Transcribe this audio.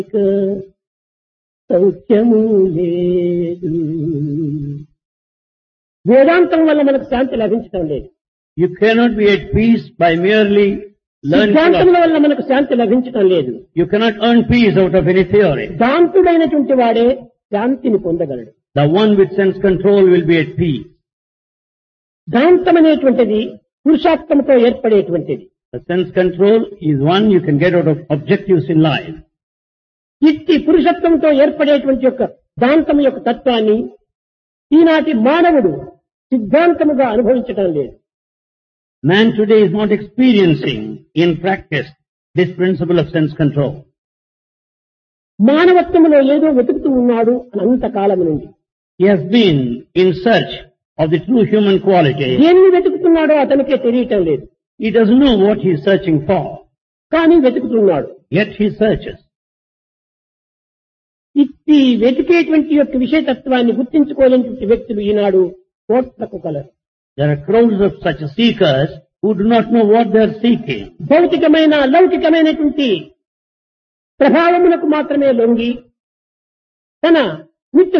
సౌఖ్యము లేదు వేదాంతం వల్ల మనకు శాంతి లభించడం లేదు You cannot be at peace by merely learning. సిద్ధాంతముల philosophy. వల్ల మనకు శాంతి లభించడం లేదు You cannot earn peace out of any theory. శాంతుడైనటువంటి వాడే శాంతిని పొందగలడు The one with sense control will be at peace. శాంతం అనేటువంటిది పురుషార్థంతో ఏర్పడేటువంటిది The sense control is one you can get out of objectives in life. ఇట్టి పురుషత్వంతో ఏర్పడేటువంటి యొక్క దాంతం యొక్క తత్వాన్ని ఈనాటి మానవుడు సిద్ధాంతముగా అనుభవించడం లేదు Man today is not experiencing in practice this principle of sense control. మానవత్వంలో ఏదో వెతుకుతూ ఉన్నాడు అనంత కాలం నుండి He has been in search of the true human quality. దేన్ని వెతుకుతున్నాడో అతనికే తెలియటం లేదు He doesn't know what he is searching for, కానీ వెతుకుతున్నాడు yet he searches. ఇట్టి వెతికేటువంటి యొక్క విషయతత్వాన్ని గుర్తించుకోలేనటువంటి వ్యక్తులు ఈనాడు కోట్లకు కలరు There are crowds of such seekers who do not know what they are seeking. భౌతికమైన లౌకికమైనటువంటి ప్రభావములకు మాత్రమే లొంగి తన నిత్య